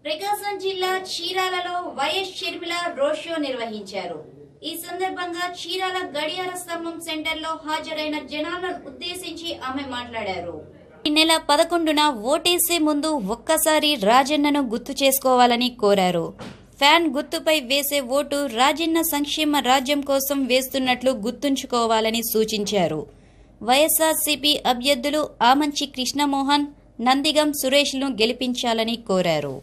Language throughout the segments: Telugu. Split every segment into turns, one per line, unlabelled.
ప్రకాశం జిల్లా చీరాలలో వైఎస్ షర్మిల రోడ్ షో నిర్వహించారు ఈ సందర్భంగా చీరాల గడియార స్తంభం సెంటర్లో హాజరైన జనాలను ఉద్దేశించి ఆమె మాట్లాడారు ఈ నెల పదకొండున ఓటేసే ముందు ఒక్కసారి రాజన్నను గుర్తు చేసుకోవాలని కోరారు ఫ్యాన్ గుర్తుపై వేసే ఓటు రాజన్న సంక్షేమ రాజ్యం కోసం వేస్తున్నట్లు గుర్తుంచుకోవాలని సూచించారు వైఎస్ఆర్సీపీ అభ్యర్థులు ఆమంచి కృష్ణమోహన్ నందిగం సురేష్ను గెలిపించాలని కోరారు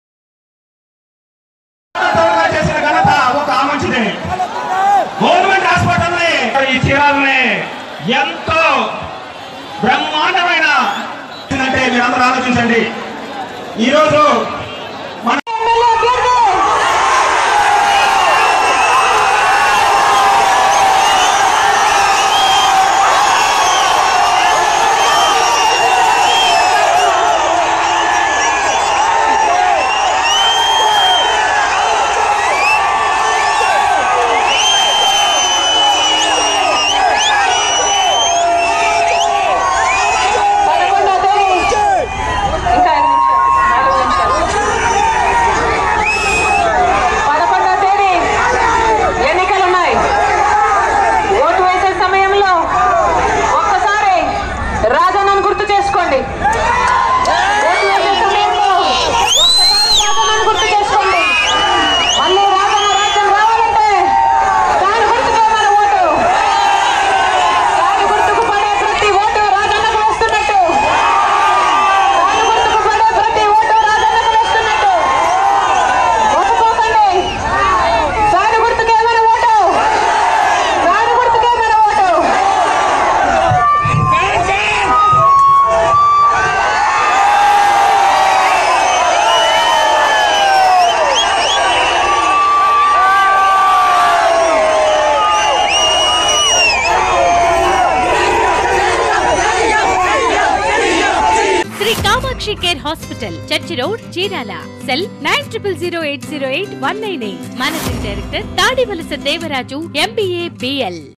ప్రభుత్వంగా చేసిన ఘనత ఒక ఆమంచిదే గవర్నమెంట్ హాస్పిటల్ని ఈ చీరాలని ఎంతో బ్రహ్మాండమైన అంటే మీరందరూ ఆలోచించండి ఈరోజు మన
పదకొండో తేదీ ఇంకా ఐదు నిమిషాలు నాలుగు నిమిషాలు పదకొండో తేదీ ఎన్నికలు ఉన్నాయి ఓటు వేసే సమయంలో ఒక్కసారి రాజన్నను గుర్తు చేసుకోండి ఓటు వేసే సమయంలో ఒక్కసారి రాజన్నను గుర్తు చేసుకోండి మళ్ళీ రాజన్న రాజ్యం రావాలంటే దాని గుర్తుకే మన ఓటు దాని గుర్తుకు పడే ప్రతి ఓటు రాజన్నకు వేస్తున్నట్టు దాని గుర్తుకు పడే ప్రతి ఓటు రాజన్నకు వేస్తున్నట్టు ఒప్పుకోకండి దాని గుర్తుకే మన ఓటు దాని గుర్తుకే మన vote
Sri Kamakshi care hospital church road Chirala cell nine triple zero eight zero eight one nine eight managing director Tadivalasa Devaraju MBA BL